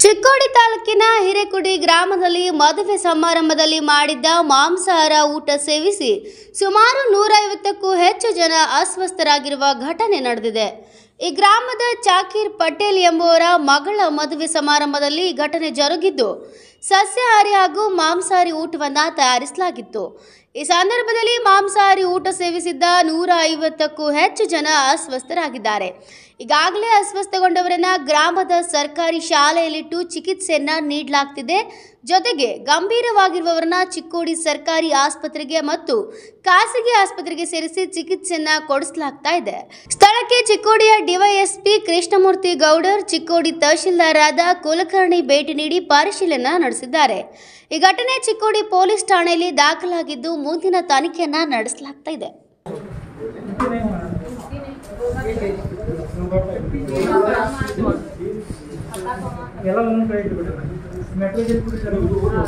ಚಿಕ್ಕೋಡಿ ತಾಲೂಕಿನ ಹಿರೇಕುಡಿ ಗ್ರಾಮದಲ್ಲಿ ಮದುವೆ ಸಮಾರಂಭದಲ್ಲಿ ಮಾಡಿದ್ದ ಮಾಂಸಾಹಾರ ಊಟ ಸೇವಿಸಿ ಸುಮಾರು ನೂರೈವತ್ತಕ್ಕೂ ಹೆಚ್ಚು ಜನ ಅಸ್ವಸ್ಥರಾಗಿರುವ ಘಟನೆ ನಡೆದಿದೆ ಈ ಗ್ರಾಮದ ಚಾಕೀರ್ ಪಟೇಲ್ ಎಂಬುವರ ಮಗಳ ಮದುವೆ ಸಮಾರಂಭದಲ್ಲಿ ಈ ಘಟನೆ ಜರುಗಿದ್ದು ಸಸ್ಯಾಹಾರಿ ಹಾಗೂ ಮಾಂಸಾಹಾರಿ ಊಟವನ್ನು ತಯಾರಿಸಲಾಗಿತ್ತು ಈ ಸಂದರ್ಭದಲ್ಲಿ ಮಾಂಸಾಹಾರಿ ಊಟ ಸೇವಿಸಿದ್ದ ನೂರ ಐವತ್ತಕ್ಕೂ ಹೆಚ್ಚು ಜನ ಅಸ್ವಸ್ಥರಾಗಿದ್ದಾರೆ ಈಗಾಗಲೇ ಅಸ್ವಸ್ಥಗೊಂಡವರನ್ನ ಗ್ರಾಮದ ಸರ್ಕಾರಿ ಶಾಲೆಯಲ್ಲಿಟ್ಟು ಚಿಕಿತ್ಸೆಯನ್ನ ನೀಡಲಾಗ್ತಿದೆ ಜೊತೆಗೆ ಗಂಭೀರವಾಗಿರುವವರನ್ನ ಚಿಕ್ಕೋಡಿ ಸರ್ಕಾರಿ ಆಸ್ಪತ್ರೆಗೆ ಮತ್ತು ಖಾಸಗಿ ಆಸ್ಪತ್ರೆಗೆ ಸೇರಿಸಿ ಚಿಕಿತ್ಸೆಯನ್ನ ಕೊಡಿಸಲಾಗ್ತಾ ಇದೆ ಸ್ಥಳಕ್ಕೆ ಚಿಕ್ಕೋಡಿಯ ಡಿವೈಎಸ್ಪಿ ಕೃಷ್ಣಮೂರ್ತಿ ಗೌಡರ್ ಚಿಕ್ಕೋಡಿ ತಹಶೀಲ್ದಾರ್ ಆದ ಕುಲಕರ್ಣಿ ಭೇಟಿ ನೀಡಿ ಪರಿಶೀಲನೆ ನಡೆಸಿದ್ದಾರೆ ಈ ಘಟನೆ ಚಿಕ್ಕೋಡಿ ಪೊಲೀಸ್ ಠಾಣೆಯಲ್ಲಿ ದಾಖಲಾಗಿದ್ದು ಮುಂದಿನ ತನಿಖೆಯನ್ನ ನಡೆಸಲಾಗ್ತಾ ಇದೆ ಎಲ್ಲ ಒಂದೊಂದು ಕಡೆ ಇಟ್ಬಿಟ್ಟು ಮೆಟ್ರೋ ಜೆಲ್ ಕೂಡ ಸರ್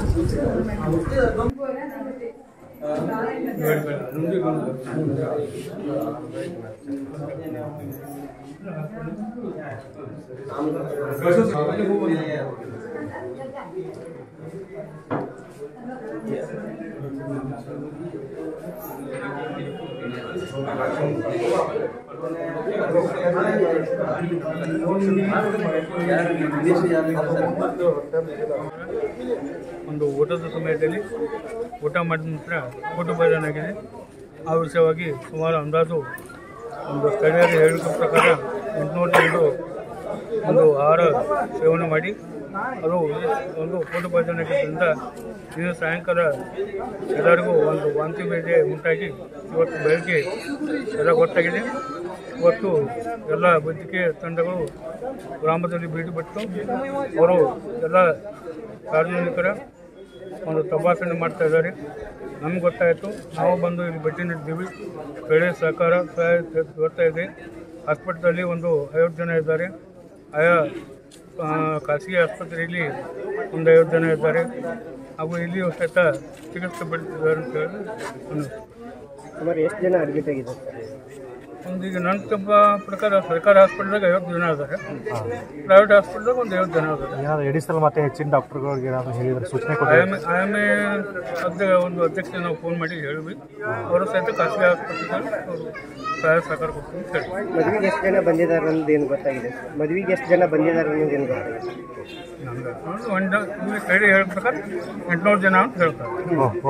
ಒಂದು ಊಟದ ಸಮಯದಲ್ಲಿ ಊಟ ಮಾಡಿದ ನಂತರ ಊಟ ಬಯಲಾಗಿದೆ ಆ ವಿಷಯವಾಗಿ ಸುಮಾರು ಅಂದಾಜು ಒಂದು ಸ್ಥಳೀಯರ ಹೇಳಿಕೆ ಪ್ರಕಾರ ಎಂಟುನೂರ ಎರಡು ಒಂದು ಆಹಾರ ಸೇವನೆ ಮಾಡಿ ಅದು ಒಂದು ಊಟ ಭೋಜನದಿಂದ ಇಂದು ಸಾಯಂಕಾಲ ಎಲ್ಲರಿಗೂ ಒಂದು ವಾಂತಿ ಭೇದಿ ಉಂಟಾಗಿ ಇವತ್ತು ಬೆಳಗ್ಗೆ ಎಲ್ಲ ಗೊತ್ತಾಗಿದೆ ಇವತ್ತು ಎಲ್ಲ ವೈದ್ಯಕೀಯ ತಂಡಗಳು ಗ್ರಾಮದಲ್ಲಿ ಭೇಟಿ ಬಿಟ್ಟು ಅವರು ಎಲ್ಲ ಸಾರ್ವಜನಿಕರ ಒಂದು ತಪಾಸಣೆ ಮಾಡ್ತಾ ಇದ್ದಾರೆ ನಮ್ಗೆ ಗೊತ್ತಾಯಿತು ನಾವು ಬಂದು ಇಲ್ಲಿ ಭೇಟಿ ನೀಡಿದ್ದೀವಿ ಒಳ್ಳೆಯ ಸಹಕಾರ ಸಹಾಯ ಬರ್ತಾ ಇದೆ ಹಾಸ್ಪಿಟ್ಲಲ್ಲಿ ಒಂದು ಐವತ್ತು ಜನ ಇದ್ದಾರೆ ಆಯಾ ಆ, ಖಾಸಗಿ ಆಸ್ಪತ್ರೆಯಲ್ಲಿ ಒಂದು ಐವತ್ತು ಜನ ಇದ್ದಾರೆ ಹಾಗೂ ಇಲ್ಲಿಯೂ ಸಹಿತ ಚಿಕಿತ್ಸೆ ಪಡೆದಿದ್ದಾರೆ ಅಂತ ಹೇಳಿ ಅನ್ನಿಸ್ತು ಸುಮಾರು ಎಷ್ಟು ಜನ ಅಡ್ಮಿಟ್ ಆಗಿದ್ದಾರೆ ಒಂದು ಈಗ ನನ್ನ ತಪ್ಪ ಪ್ರಕಾರ ಸರ್ಕಾರಿ ಹಾಸ್ಪಿಟ್ಲಾಗ ಐವತ್ತು ಜನ ಇದ್ದಾರೆ ಪ್ರೈವೇಟ್ ಹಾಸ್ಪಿಟ್ಲಾಗ ಒಂದು ಐವತ್ತು ಜನ ಇದ್ದಾರೆ ಏನಾದ್ರು ಎಡಿಸಲ್ ಮತ್ತೆ ಹೆಚ್ಚಿನ ಡಾಕ್ಟರ್ಗಳಿಗೆ ಏನಾದ್ರು ಹೇಳಿದ್ರೆ ಸೂಚನೆ ಐ ಕೊಟ್ಟಿದ್ದಾರೆ ಎಮ್ ಐ ಎಮ್ ಎ ಅಧ್ಯ ಒಂದು ಅಧ್ಯಕ್ಷ ನಾವು ಫೋನ್ ಮಾಡಿ ಹೇಳಿದ್ವಿ ಅವರು ಸಹಿತ ಖಾಸಗಿ ಆಸ್ಪತ್ರೆಗೆ ಅವರು ಸಹಾಯ ಸಹಕಾರ ಕೊಡ್ತೀನಿ ಅಂತ ಹೇಳಿ ಮದುವೆಗೆ ಎಷ್ಟು ಜನ ಬಂದಿದ್ದಾರೆ ಅನ್ನೋದು ಏನು ಗೊತ್ತಾಗಿದೆ ಮದುವೆಗೆ ಎಷ್ಟು ಜನ ಬಂದಿದ್ದಾರೆ ಅನ್ನೋದು ಏನು ಗೊತ್ತಾಗಿದೆ ನಮ್ಗೆ ಒಂದು ಇಲ್ಲಿ ಕೈ ಹೇಳೋ ಪ್ರಕಾರ ಎಂಟುನೂರು ಜನ ಅಂತ ಹೇಳ್ತಾರೆ ಓ